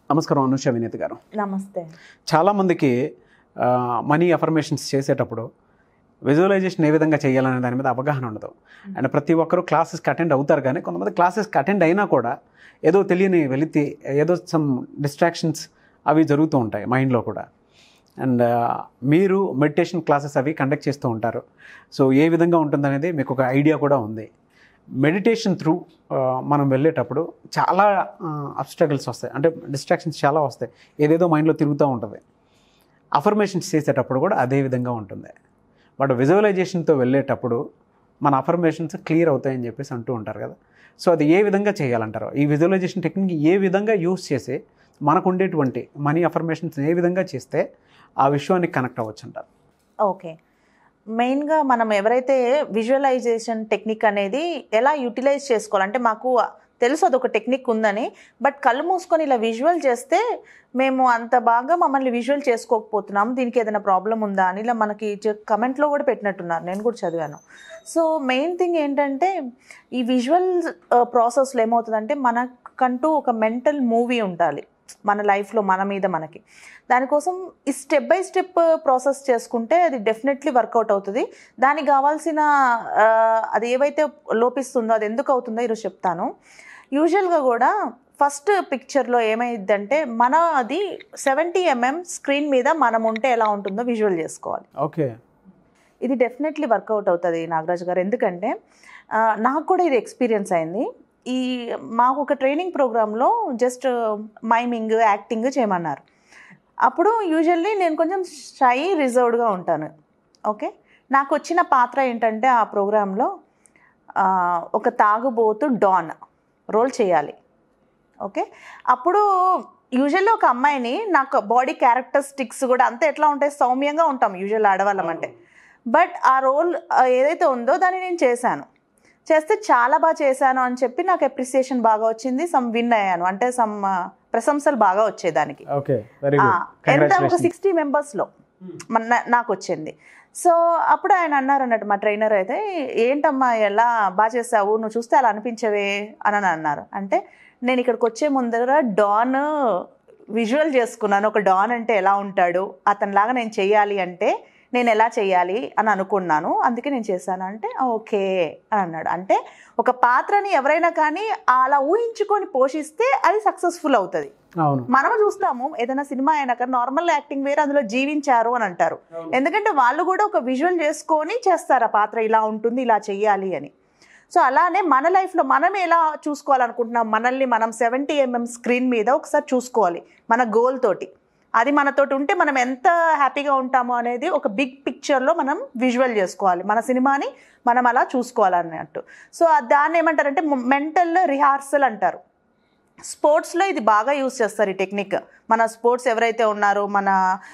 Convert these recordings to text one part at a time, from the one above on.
నమస్కారం అనుష వినీత్ గారు నమస్తే చాలామందికి మనీ అఫర్మేషన్స్ చేసేటప్పుడు విజువలైజేషన్ ఏ విధంగా చేయాలనే దాని మీద అవగాహన ఉండదు అండ్ ప్రతి ఒక్కరూ క్లాసెస్కి అటెండ్ అవుతారు కానీ కొంతమంది క్లాసెస్కి అటెండ్ అయినా కూడా ఏదో తెలియని వెలితి ఏదో సమ్ డిస్ట్రాక్షన్స్ అవి జరుగుతూ ఉంటాయి మైండ్లో కూడా అండ్ మీరు మెడిటేషన్ క్లాసెస్ అవి కండక్ట్ చేస్తూ ఉంటారు సో ఏ విధంగా ఉంటుందనేది మీకు ఒక ఐడియా కూడా ఉంది మెడిటేషన్ త్రూ మనం వెళ్ళేటప్పుడు చాలా అబ్స్ట్రగల్స్ వస్తాయి అంటే డిస్ట్రాక్షన్స్ చాలా వస్తాయి ఏదేదో మైండ్లో తిరుగుతూ ఉంటుంది అఫర్మేషన్స్ చేసేటప్పుడు కూడా అదే విధంగా ఉంటుంది బట్ విజువలైజేషన్తో వెళ్ళేటప్పుడు మన అఫర్మేషన్స్ క్లియర్ అవుతాయని చెప్పేసి అంటూ ఉంటారు కదా సో అది ఏ విధంగా చేయాలంటారు ఈ విజువలైజేషన్ టెక్నిక్ ఏ విధంగా యూస్ చేసి మనకు ఉండేటువంటి మనీ అఫర్మేషన్స్ ఏ విధంగా చేస్తే ఆ విషయానికి కనెక్ట్ అవ్వచ్చు అంటారు ఓకే మెయిన్గా మనం ఎవరైతే విజువలైజేషన్ టెక్నిక్ అనేది ఎలా యూటిలైజ్ చేసుకోవాలంటే మాకు తెలుసు అదొక టెక్నిక్ ఉందని బట్ కళ్ళు మూసుకొని ఇలా విజువల్ చేస్తే మేము అంత బాగా మమ్మల్ని విజువల్ చేసుకోకపోతున్నాం దీనికి ఏదైనా ప్రాబ్లం ఉందా అని ఇలా మనకి కమెంట్లో కూడా పెట్టినట్టున్నారు నేను కూడా చదివాను సో మెయిన్ థింగ్ ఏంటంటే ఈ విజువల్ ప్రాసెస్లో ఏమవుతుందంటే మనకంటూ ఒక మెంటల్ మూవీ ఉండాలి మన లైఫ్లో మన మీద మనకి దానికోసం ఈ స్టెప్ బై స్టెప్ ప్రాసెస్ చేసుకుంటే అది డెఫినెట్లీ వర్కౌట్ అవుతుంది దానికి కావాల్సిన ఆ, అది ఏవైతే లోపిస్తుందో అది ఎందుకు అవుతుందో ఈరోజు చెప్తాను యూజువల్గా కూడా ఫస్ట్ పిక్చర్లో ఏమైందంటే మన అది సెవెంటీ ఎంఎం స్క్రీన్ మీద మనం ఉంటే ఎలా ఉంటుందో విజువల్ చేసుకోవాలి ఓకే ఇది డెఫినెట్లీ వర్కౌట్ అవుతుంది నాగరాజ్ గారు ఎందుకంటే ఆ, నాకు కూడా ఇది ఎక్స్పీరియన్స్ అయింది ఈ మాకు ఒక ట్రైనింగ్ ప్రోగ్రాంలో జస్ట్ మైమింగ్ యాక్టింగ్ చేయమన్నారు అప్పుడు యూజువల్లీ నేను కొంచెం షై రిజర్వ్డ్గా ఉంటాను ఓకే నాకు వచ్చిన పాత్ర ఏంటంటే ఆ ప్రోగ్రాంలో ఆ, ఒక తాగుబోతు డాన్ రోల్ చేయాలి ఓకే అప్పుడు యూజువల్లీ ఒక అమ్మాయిని నాకు బాడీ క్యారెక్టరిస్టిక్స్ కూడా అంతా ఎట్లా ఉంటాయి సౌమ్యంగా ఉంటాం యూజువల్ ఆడవాళ్ళం అంటే బట్ ఆ రోల్ ఏదైతే ఉందో దాన్ని నేను చేశాను చేస్తే చాలా బాగా చేశాను అని చెప్పి నాకు అప్రిసియేషన్ బాగా వచ్చింది సమ్ విన్ అయ్యాను అంటే సమ్ ప్రశంసలు బాగా వచ్చాయి దానికి ఓకే వెరీ ఆ, గుడ్ ఎంత ఒక కంగ్రాచులేషన్ సిక్స్టీ మెంబర్స్లో మన నా- నాకు వచ్చింది సో అప్పుడు ఆయన అన్నారు అన్నట్టు మా ట్రైనర్ అయితే ఏంటమ్మా ఎలా బాగా చేసావు నువ్వు చూస్తే అలా అనిపించవే అని అని అన్నారు అంటే నేను ఇక్కడికి వచ్చే ముందర డాన్ విజువల్ చేసుకున్నాను ఒక డాన్ అంటే ఎలా ఉంటాడు అతనిలాగా నేను చేయాలి అంటే నేను ఎలా చేయాలి అని అనుకున్నాను అందుకే నేను చేశాను అంటే ఓకే అని అన్నాడు అంటే ఒక పాత్రని ఎవరైనా కానీ అలా ఊహించుకొని పోషిస్తే అది సక్సెస్ఫుల్ అవుతుంది అవును మనం చూస్తాము ఏదైనా సినిమా అయినాక నార్మల్ యాక్టింగ్ వేరే అందులో జీవించారు అని అంటారు ఎందుకంటే వాళ్ళు కూడా ఒక విజువల్ చేసుకొని చేస్తారు ఆ పాత్ర ఇలా ఉంటుంది ఇలా చెయ్యాలి అని సో అలానే మన లైఫ్లో మనం ఎలా చూసుకోవాలనుకుంటున్నాం మనల్ని మనం సెవెంటీ ఎంఎం స్క్రీన్ మీద ఒకసారి చూసుకోవాలి మన గోల్ తోటి అది మనతోటి ఉంటే మనం ఎంత హ్యాపీగా ఉంటామో అనేది ఒక బిగ్ పిక్చర్లో మనం విజువల్ చేసుకోవాలి మన సినిమాని మనం అలా చూసుకోవాలన్నట్టు సో దాన్ని ఏమంటారంటే మెంటల్ రిహార్సల్ అంటారు స్పోర్ట్స్లో ఇది బాగా యూస్ చేస్తారు ఈ టెక్నిక్ మన స్పోర్ట్స్ ఎవరైతే ఉన్నారో మన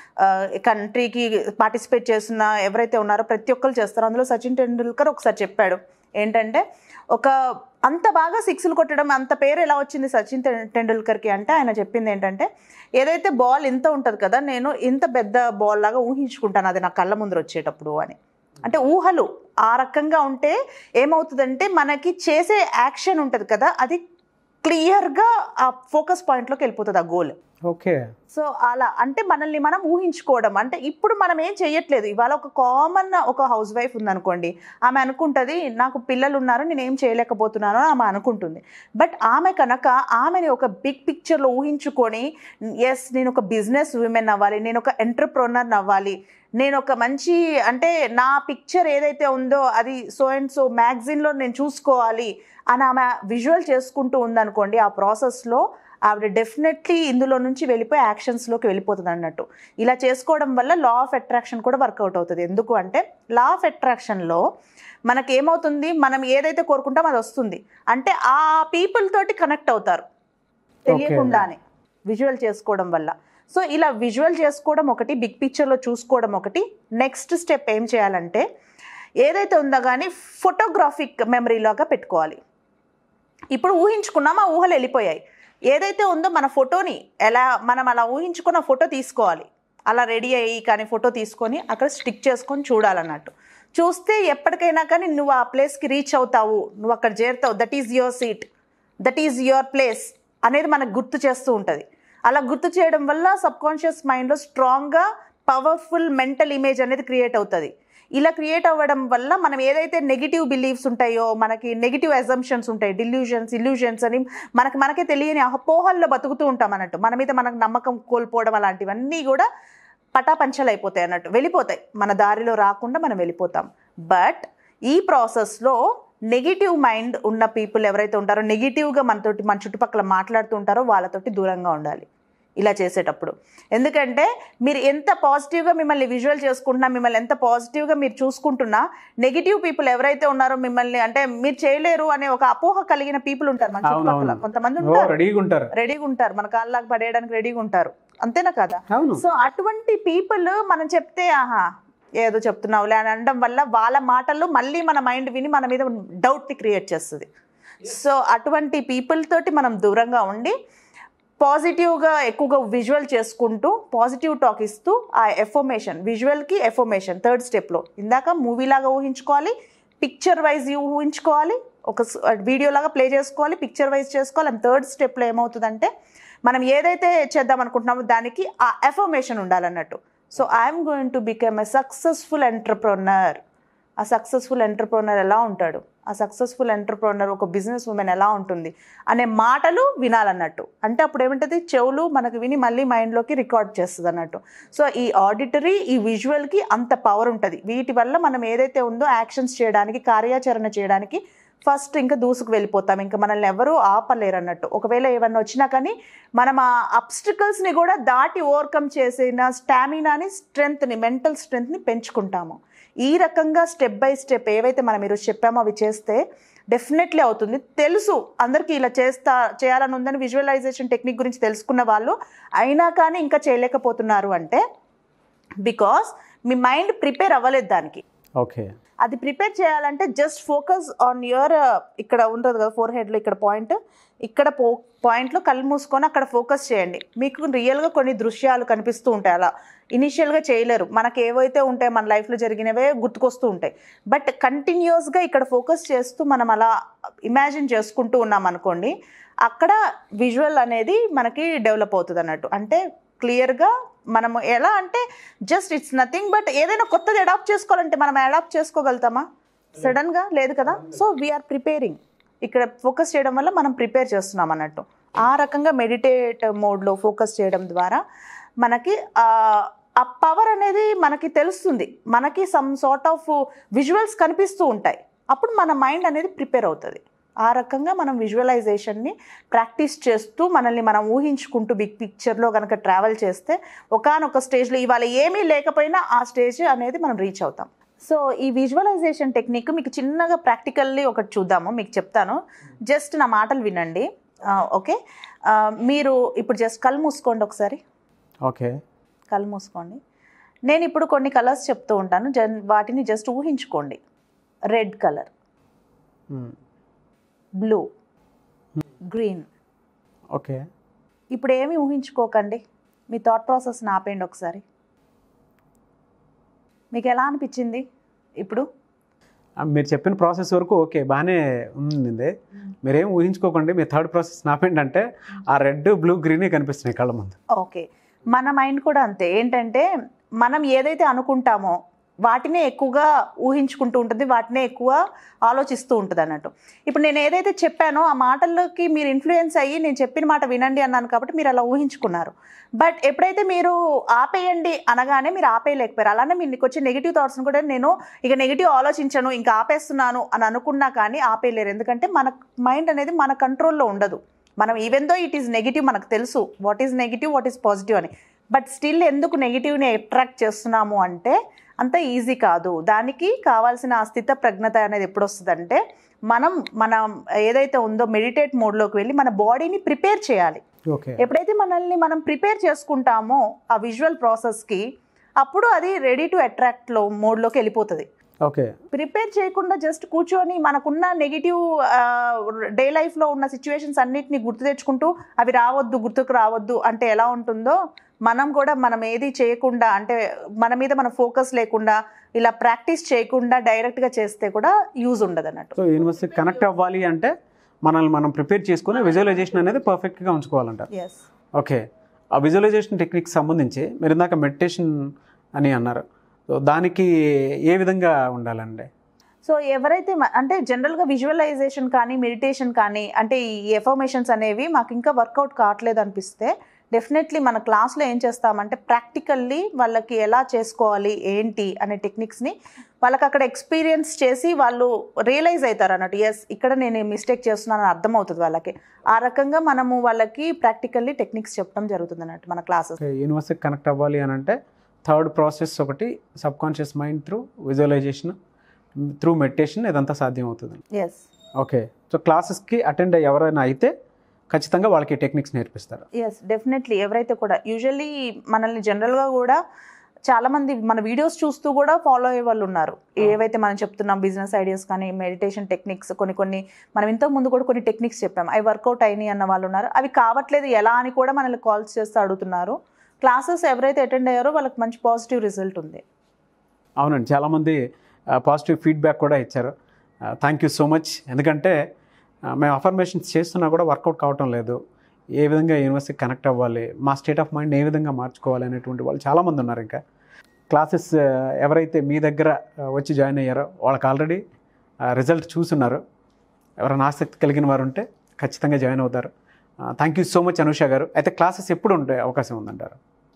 కంట్రీకి పార్టిసిపేట్ చేస్తున్న ఎవరైతే ఉన్నారో ప్రతి ఒక్కరు చేస్తారు అందులో సచిన్ టెండూల్కర్ ఒకసారి చెప్పాడు ఏంటంటే ఒక అంత బాగా సిక్స్లు కొట్టడం అంత పేరు ఎలా వచ్చింది సచిన్ టెం- టెండూల్కర్కి అంటే ఆయన చెప్పింది ఏంటంటే ఏదైతే బాల్ ఇంత ఉంటుంది కదా నేను ఇంత పెద్ద బాల్ లాగా ఊహించుకుంటాను అది నా కళ్ళ ముందర వచ్చేటప్పుడు అని అంటే ఊహలు ఆ రకంగా ఉంటే ఏమవుతుందంటే మనకి చేసే యాక్షన్ ఉంటుంది కదా అది క్లియర్గా ఆ ఫోకస్ పాయింట్లోకి వెళ్ళిపోతుంది ఆ గోల్ ఓకే సో అలా అంటే మనల్ని మనం ఊహించుకోవడం అంటే ఇప్పుడు మనం ఏం చెయ్యట్లేదు ఇవాళ ఒక కామన్ ఒక హౌస్ వైఫ్ ఉందనుకోండి ఆమె అనుకుంటుంది నాకు పిల్లలు ఉన్నారు నేను ఏం చేయలేకపోతున్నాను అని ఆమె అనుకుంటుంది బట్ ఆమె కనుక ఆమెని ఒక బిగ్ పిక్చర్లో ఊహించుకొని ఎస్ నేను ఒక బిజినెస్ ఉమెన్ అవ్వాలి నేను ఒక ఎంటర్ప్రొనర్ అవ్వాలి నేను ఒక మంచి అంటే నా పిక్చర్ ఏదైతే ఉందో అది సో అండ్ సో మ్యాగజిన్లో నేను చూసుకోవాలి అని ఆమె విజువల్ చేసుకుంటూ ఉందనుకోండి ఆ ప్రాసెస్లో ఆవిడ డెఫినెట్లీ ఇందులో నుంచి వెళ్ళిపోయి యాక్షన్స్లోకి వెళ్ళిపోతుంది అన్నట్టు ఇలా చేసుకోవడం వల్ల లా ఆఫ్ అట్రాక్షన్ కూడా వర్కౌట్ అవుతుంది ఎందుకు అంటే లా ఆఫ్ అట్రాక్షన్లో మనకి ఏమవుతుంది మనం ఏదైతే కోరుకుంటామో అది వస్తుంది అంటే ఆ పీపుల్ తోటి కనెక్ట్ అవుతారు తెలియకుండానే విజువల్ చేసుకోవడం వల్ల సో ఇలా విజువల్ చేసుకోవడం ఒకటి బిగ్ పిక్చర్లో చూసుకోవడం ఒకటి నెక్స్ట్ స్టెప్ ఏం చేయాలంటే ఏదైతే ఉందో కానీ ఫోటోగ్రాఫిక్ మెమరీలాగా పెట్టుకోవాలి ఇప్పుడు ఊహించుకున్నాం ఆ ఊహలు వెళ్ళిపోయాయి ఏదైతే ఉందో మన ఫోటోని ఎలా మనం అలా ఊహించుకున్న ఫోటో తీసుకోవాలి అలా రెడీ అయ్యి కానీ ఫోటో తీసుకొని అక్కడ స్టిక్ చేసుకొని చూడాలన్నట్టు చూస్తే ఎప్పటికైనా కానీ నువ్వు ఆ ప్లేస్కి రీచ్ అవుతావు నువ్వు అక్కడ చేరుతావు that is your seat that is your place అనేది మనకు గుర్తు చేస్తూ ఉంటుంది అలా గుర్తు చేయడం వల్ల సబ్ కాన్షియస్ మైండ్లో స్ట్రాంగ్గా పవర్ఫుల్ మెంటల్ ఇమేజ్ అనేది క్రియేట్ అవుతుంది ఇలా క్రియేట్ అవ్వడం వల్ల మనం ఏదైతే నెగిటివ్ బిలీఫ్స్ ఉంటాయో మనకి నెగిటివ్ అజంప్షన్స్ ఉంటాయి డిల్యూషన్స్ ఇల్యూషన్స్ అని మనకి మనకే తెలియని అపోహల్లో బతుకుతూ ఉంటాం అన్నట్టు మన మీద మనకు నమ్మకం కోల్పోవడం అలాంటివన్నీ కూడా పటాపంచలు అయిపోతాయి అన్నట్టు వెళ్ళిపోతాయి మన దారిలో రాకుండా మనం వెళ్ళిపోతాం బట్ ఈ ప్రాసెస్లో నెగిటివ్ మైండ్ ఉన్న పీపుల్ ఎవరైతే ఉంటారో నెగిటివ్గా మనతోటి మన చుట్టుపక్కల మాట్లాడుతూ ఉంటారో వాళ్ళతోటి దూరంగా ఉండాలి ఇలా చేసేటప్పుడు ఎందుకంటే మీరు ఎంత పాజిటివ్గా మిమ్మల్ని విజువల్ చేసుకుంటున్నా మిమ్మల్ని ఎంత పాజిటివ్గా మీరు చూసుకుంటున్నా నెగిటివ్ పీపుల్ ఎవరైతే ఉన్నారో మిమ్మల్ని అంటే మీరు చేయలేరు అనే ఒక అపోహ కలిగిన పీపుల్ ఉంటారు మన అవును, చుట్టుపక్కల అవును. కొంతమంది ఓ ఉంటారు రెడీగా ఉంటారు రెడీగా ఉంటారు మన కాళ్ళకి పడేయడానికి రెడీగా ఉంటారు అంతేనా కదా అవును సో అటువంటి పీపుల్ మనం చెప్తే ఆహా ఏదో చెప్తున్నావులే అని అనడం వల్ల వాళ్ళ మాటలు మళ్ళీ మన మైండ్ విని మన మీద డౌట్ని క్రియేట్ చేస్తుంది సో అటువంటి పీపుల్ తోటి మనం దూరంగా ఉండి పాజిటివ్గా ఎక్కువగా విజువల్ చేసుకుంటూ పాజిటివ్ టాక్ ఇస్తూ ఆ ఎఫర్మేషన్ విజువల్కి ఎఫర్మేషన్ థర్డ్ స్టెప్లో ఇందాక మూవీలాగా ఊహించుకోవాలి పిక్చర్ వైజ్ ఊహించుకోవాలి ఒక వీడియో లాగా ప్లే చేసుకోవాలి పిక్చర్ వైజ్ చేసుకోవాలి అండ్ థర్డ్ స్టెప్లో ఏమవుతుందంటే మనం ఏదైతే చేద్దాం అనుకుంటున్నామో దానికి ఆ ఎఫర్మేషన్ ఉండాలన్నట్టు so I'm going to become a successful entrepreneur ఆ సక్సెస్ఫుల్ ఎంటర్ప్రొనర్ ఎలా ఉంటాడు ఆ సక్సెస్ఫుల్ ఎంటర్ప్రొనర్ ఒక బిజినెస్ ఉమెన్ ఎలా ఉంటుంది అనే మాటలు వినాలన్నట్టు అంటే అప్పుడు ఏమిటది చెవులు మనకు విని మళ్ళీ మైండ్లోకి రికార్డ్ చేస్తుంది అన్నట్టు సో ఈ ఆడిటరీ ఈ విజువల్కి అంత పవర్ ఉంటుంది వీటి వల్ల మనం ఏదైతే ఉందో యాక్షన్స్ చేయడానికి కార్యాచరణ చేయడానికి ఫస్ట్ ఇంకా దూసుకు వెళ్ళిపోతాం ఇంకా మనల్ని ఎవరూ ఆపలేరు అన్నట్టు ఒకవేళ ఏమన్నా వచ్చినా కానీ మనం ఆ అబ్స్టికల్స్ని కూడా దాటి ఓవర్కమ్ చేసిన స్టామినాని స్ట్రెంగ్త్ని మెంటల్ స్ట్రెంగ్త్ని పెంచుకుంటాము ఈ రకంగా స్టెప్ బై స్టెప్ ఏవైతే మనం ఈరోజు చెప్పామో అవి చేస్తే డెఫినెట్లీ అవుతుంది తెలుసు అందరికీ ఇలా చేస్తా చేయాలని ఉందని విజువలైజేషన్ టెక్నిక్ గురించి తెలుసుకున్న వాళ్ళు అయినా కానీ ఇంకా చేయలేకపోతున్నారు అంటే బికాస్ మీ మైండ్ ప్రిపేర్ అవ్వలేదు దానికి ఓకే అది ప్రిపేర్ చేయాలంటే జస్ట్ ఫోకస్ ఆన్ యువర్ ఇక్కడ ఉంటుంది కదా ఫోర్ హెడ్లో ఇక్కడ పాయింట్ ఇక్కడ పో పాయింట్లో కళ్ళు మూసుకొని అక్కడ ఫోకస్ చేయండి మీకు రియల్గా కొన్ని దృశ్యాలు కనిపిస్తూ ఉంటాయి అలా ఇనిషియల్గా చేయలేరు మనకి ఏవైతే ఉంటాయో మన లైఫ్లో జరిగినవే గుర్తుకొస్తూ ఉంటాయి బట్ కంటిన్యూస్గా ఇక్కడ ఫోకస్ చేస్తూ మనం అలా ఇమాజిన్ చేసుకుంటూ ఉన్నాం అనుకోండి అక్కడ విజువల్ అనేది మనకి డెవలప్ అవుతుంది అన్నట్టు అంటే క్లియర్గా మనము ఎలా అంటే జస్ట్ ఇట్స్ నథింగ్ బట్ ఏదైనా కొత్తది అడాప్ట్ చేసుకోవాలంటే మనం అడాప్ట్ చేసుకోగలుగుతామా సడన్గా లేదు కదా సో వీఆర్ ప్రిపేరింగ్ ఇక్కడ ఫోకస్ చేయడం వల్ల మనం ప్రిపేర్ చేస్తున్నాం అన్నట్టు ఆ రకంగా మెడిటేట్ మోడ్లో ఫోకస్ చేయడం ద్వారా మనకి ఆ ఆ పవర్ అనేది మనకి తెలుస్తుంది మనకి సమ్ సార్ట్ ఆఫ్ విజువల్స్ కనిపిస్తూ ఉంటాయి అప్పుడు మన మైండ్ అనేది ప్రిపేర్ అవుతుంది ఆ రకంగా మనం విజువలైజేషన్ని ప్రాక్టీస్ చేస్తూ మనల్ని మనం ఊహించుకుంటూ బిగ్ పిక్చర్లో కనుక ట్రావెల్ చేస్తే ఒకనొక స్టేజ్లో ఇవాళ ఏమీ లేకపోయినా ఆ స్టేజ్ అనేది మనం రీచ్ అవుతాం సో ఈ విజువలైజేషన్ టెక్నిక్ మీకు చిన్నగా ప్రాక్టికల్లీ ఒకటి చూద్దాము మీకు చెప్తాను జస్ట్ నా మాటలు వినండి ఓకే మీరు ఇప్పుడు జస్ట్ కళ్ళు మూసుకోండి ఒకసారి ఓకే కళ్ళు మూసుకోండి నేను ఇప్పుడు కొన్ని కలర్స్ చెప్తూ ఉంటాను జన్ వాటిని జస్ట్ ఊహించుకోండి red colour blue green okay ఇప్పుడు ఏమి ఊహించుకోకండి మీ థాట్ ప్రాసెస్ని ఆపేయండి ఒకసారి మీకు ఎలా అనిపించింది ఇప్పుడు ఆ, మీరు చెప్పిన ప్రాసెస్ వరకు ఓకే బాగానే ఉంది మీరేం ఊహించుకోకండి మీ థర్డ్ ప్రాసెస్ నాపేంటంటే ఆ రెడ్ బ్లూ గ్రీనే కనిపిస్తున్నాయి కళ్ళ ముందు ఓకే మన మైండ్ కూడా అంతే ఏంటంటే మనం ఏదైతే అనుకుంటామో వాటినే ఎక్కువగా ఊహించుకుంటూ ఉంటుంది వాటినే ఎక్కువ ఆలోచిస్తూ ఉంటుంది అన్నట్టు ఇప్పుడు నేను ఏదైతే చెప్పానో ఆ మాటల్లోకి మీరు ఇన్ఫ్లుయెన్స్ అయ్యి నేను చెప్పిన మాట వినండి అన్నాను కాబట్టి మీరు అలా ఊహించుకున్నారు బట్ ఎప్పుడైతే మీరు ఆపేయండి అనగానే మీరు ఆపేయలేకపోయారు అలానే మీకు వచ్చే నెగిటివ్ థాట్స్ని కూడా నేను ఇక నెగిటివ్ ఆలోచించను ఇంకా ఆపేస్తున్నాను అని అనుకున్నా కానీ ఆపేయలేరు ఎందుకంటే మన మైండ్ అనేది మన కంట్రోల్లో ఉండదు మనం even though it is negative మనకు తెలుసు what is negative what is positive అని బట్ స్టిల్ ఎందుకు నెగిటివ్ని అట్రాక్ట్ చేస్తున్నాము అంటే అంత ఈజీ కాదు దానికి కావాల్సిన ఆ స్థిత ప్రజ్ఞత అనేది ఎప్పుడు వస్తుందంటే మనం మనం ఏదైతే ఉందో మెడిటేట్ మోడ్లోకి వెళ్ళి మన బాడీని ప్రిపేర్ చేయాలి ఓకే ఎప్పుడైతే మనల్ని మనం ప్రిపేర్ చేసుకుంటామో ఆ విజువల్ ప్రాసెస్కి అప్పుడు అది రెడీ టు అట్రాక్ట్లో మోడ్లోకి వెళ్ళిపోతుంది ఓకే ప్రిపేర్ చేయకుండా జస్ట్ కూర్చొని మనకున్న నెగిటివ్ డే లైఫ్లో ఉన్న సిచ్యువేషన్స్ అన్నిటిని గుర్తు తెచ్చుకుంటూ అవి రావద్దు గుర్తుకు రావద్దు అంటే ఎలా ఉంటుందో మనం కూడా మనం ఏది చేయకుండా అంటే మన మీద మన ఫోకస్ లేకుండా ఇలా ప్రాక్టీస్ చేయకుండా డైరెక్ట్గా చేస్తే కూడా యూజ్ ఉండదు అన్నట్టు సో యూనివర్సిటీ కనెక్ట్ అవ్వాలి అంటే మనల్ని మనం ప్రిపేర్ చేసుకుని విజువలైజేషన్ అనేది పర్ఫెక్ట్గా ఉంచుకోవాలంటారు ఎస్ ఓకే ఆ విజువలైజేషన్ టెక్నిక్స్ సంబంధించి మీరు ఇందాక మెడిటేషన్ అని అన్నారు సో దానికి ఏ విధంగా ఉండాలండి సో ఎవరైతే మ- అంటే జనరల్గా విజువలైజేషన్ కానీ మెడిటేషన్ కానీ అంటే ఈ ఎఫర్మేషన్స్ అనేవి మాకు ఇంకా వర్కౌట్ కావట్లేదు అనిపిస్తే డెఫినెట్లీ మన క్లాస్లో ఏం చేస్తామంటే ప్రాక్టికల్లీ వాళ్ళకి ఎలా చేసుకోవాలి ఏంటి అనే టెక్నిక్స్ని వాళ్ళకి అక్కడ ఎక్స్పీరియన్స్ చేసి వాళ్ళు రియలైజ్ అవుతారు అన్నట్టు ఎస్ ఇక్కడ నేను మిస్టేక్ చేస్తున్నానని అర్థమవుతుంది వాళ్ళకి ఆ రకంగా మనము వాళ్ళకి ప్రాక్టికల్లీ టెక్నిక్స్ చెప్పడం జరుగుతుంది అన్నట్టు మన క్లాసెస్ యూనివర్స్కి కనెక్ట్ అవ్వాలి అని అంటే థర్డ్ ప్రాసెస్ ఒకటి subconscious mind through visualization through meditation ఇదంతా సాధ్యం అవుతుంది ఎస్ ఓకే సో క్లాసెస్కి అటెండ్ ఎవరైనా అయితే ఖచ్చితంగా వాళ్ళకి టెక్నిక్స్ నేర్పిస్తారు ఎస్ డెఫినెట్లీ ఎవరైతే కూడా యూజువల్లీ మనల్ని జనరల్గా కూడా చాలా మంది మన వీడియోస్ చూస్తూ కూడా ఫాలో అయ్యే వాళ్ళు ఉన్నారు ఏవైతే మనం చెప్తున్నాం బిజినెస్ ఐడియాస్ కానీ మెడిటేషన్ టెక్నిక్స్ కొన్ని కొన్ని మనం ఇంతకు ముందు కూడా కొన్ని టెక్నిక్స్ చెప్పాం అవి వర్కౌట్ అయినాయి అన్న వాళ్ళు ఉన్నారు అవి కావట్లేదు ఎలా అని కూడా మనల్ని కాల్స్ చేస్తూ అడుగుతున్నారు క్లాసెస్ ఎవరైతే అటెండ్ అయ్యారో వాళ్ళకి మంచి పాజిటివ్ రిజల్ట్ ఉంది అవునండి చాలామంది పాజిటివ్ ఫీడ్బ్యాక్ కూడా ఇచ్చారు థ్యాంక్ యూ సో మచ్ ఎందుకంటే ఆ, మేము అఫర్మేషన్స్ చేస్తున్నా కూడా వర్కౌట్ కావటం లేదు ఏ విధంగా యూనివర్సిటీ కనెక్ట్ అవ్వాలి మా స్టేట్ ఆఫ్ మైండ్ ఏ విధంగా మార్చుకోవాలి అనేటువంటి వాళ్ళు చాలామంది ఉన్నారు ఇంకా క్లాసెస్ ఎవరైతే మీ దగ్గర ఆ, వచ్చి జాయిన్ అయ్యారో వాళ్ళకి ఆల్రెడీ రిజల్ట్ చూసున్నారు ఎవరైనా ఆసక్తి కలిగిన వారు ఉంటే ఖచ్చితంగా జాయిన్ అవుతారు thank you so much Anusha garu అయితే క్లాసెస్ ఎప్పుడు ఉండే అవకాశం ఉందంటారు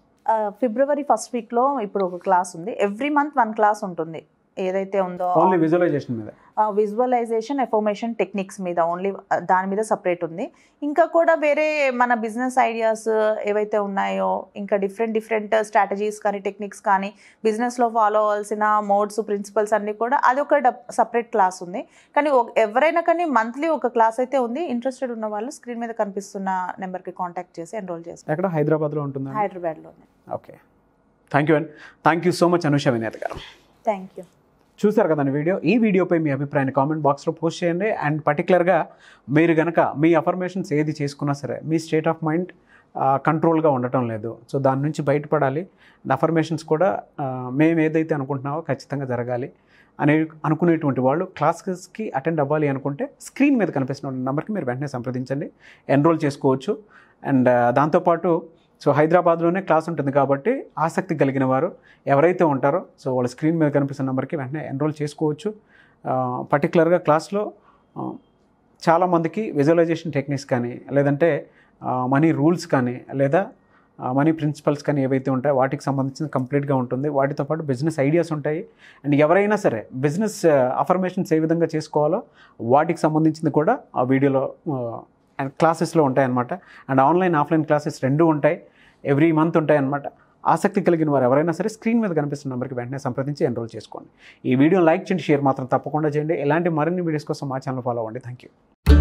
ఫిబ్రవరి ఫస్ట్ వీక్లో ఇప్పుడు ఒక క్లాస్ ఉంది ఎవ్రీ మంత్ వన్ క్లాస్ ఉంటుంది ఏదైతే ఉందో ఓన్లీ విజువలైజేషన్ మీద విజువలైజేషన్ ఎఫర్మేషన్ టెక్నిక్స్ మీద ఓన్లీ దాని మీద సపరేట్ ఉంది ఇంకా కూడా వేరే మన బిజినెస్ ఐడియాస్ ఏవైతే ఉన్నాయో ఇంకా డిఫరెంట్ డిఫరెంట్ స్ట్రాటజీస్ కానీ టెక్నిక్స్ కానీ బిజినెస్లో ఫాలో అవ్వాల్సిన మోడ్స్ ప్రిన్సిపల్స్ అన్నీ కూడా అది ఒక సపరేట్ క్లాస్ ఉంది కానీ ఒక- ఎవరైనా కానీ మంత్లీ ఒక క్లాస్ అయితే ఉంది ఇంట్రెస్టెడ్ ఉన్న వాళ్ళు స్క్రీన్ మీద కనిపిస్తున్న నెంబర్కి కాంటాక్ట్ చేసి ఎన్రోల్ చేస్తారు ఎక్కడ హైదరాబాద్లో ఉంటుందా హైదరాబాద్లోనే ఓకే థ్యాంక్ యూ అండి thank you so much Anusha Vineeth garu thank you చూసారు కదండి వీడియో ఈ వీడియోపై మీ అభిప్రాయాన్ని కామెంట్ బాక్స్లో పోస్ట్ చేయండి అండ్ పర్టికులర్గా మీరు గనక మీ అఫర్మేషన్స్ ఏది చేసుకున్నా సరే మీ స్టేట్ ఆఫ్ మైండ్ కంట్రోల్గా ఉండటం లేదు సో దాని నుంచి బయటపడాలి అఫర్మేషన్స్ కూడా ఆ, మేము ఏదైతే అనుకుంటున్నామో ఖచ్చితంగా జరగాలి అనే అనుకునేటువంటి వాళ్ళు క్లాసెస్కి అటెండ్ అవ్వాలి అనుకుంటే స్క్రీన్ మీద కనిపిస్తున్న నెంబర్కి మీరు వెంటనే సంప్రదించండి ఎన్రోల్ చేసుకోవచ్చు అండ్ దాంతోపాటు సో హైదరాబాద్లోనే క్లాస్ ఉంటుంది కాబట్టి ఆసక్తి కలిగిన వారు ఎవరైతే ఉంటారో సో వాళ్ళ స్క్రీన్ మీద కనిపిస్తున్న నెంబర్కి వెంటనే ఎన్రోల్ చేసుకోవచ్చు పర్టికులర్గా క్లాస్లో ఆ, చాలామందికి విజువలైజేషన్ టెక్నిక్స్ కానీ లేదంటే మనీ రూల్స్ కానీ లేదా మనీ ప్రిన్సిపల్స్ కానీ ఏవైతే ఉంటాయో వాటికి సంబంధించిన కంప్లీట్గా ఉంటుంది వాటితో పాటు బిజినెస్ ఐడియాస్ ఉంటాయి అండ్ ఎవరైనా సరే బిజినెస్ అఫర్మేషన్స్ ఏ విధంగా చేసుకోవాలో వాటికి సంబంధించింది కూడా ఆ వీడియోలో అండ్ క్లాసెస్లో ఉంటాయన్నమాట అండ్ ఆన్లైన్ ఆఫ్లైన్ క్లాసెస్ రెండు ఉంటాయి ఎవ్రీ మంత్ ఉంటాయన్నమాట ఆసక్తి కలిగిన వారు ఎవరైనా సరే స్క్రీన్ మీద కనిపిస్తున్న నెంబర్కి వెంటనే సంప్రదించి ఎన్రోల్ చేసుకోండి ఈ వీడియో లైక్ చేయండి షేర్ మాత్రం తప్పకుండా చేయండి ఇలాంటి మరిన్ని వీడియోస్ కోసం మా ఛానల్ ఫాలో అవ్వండి థ్యాంక్ యూ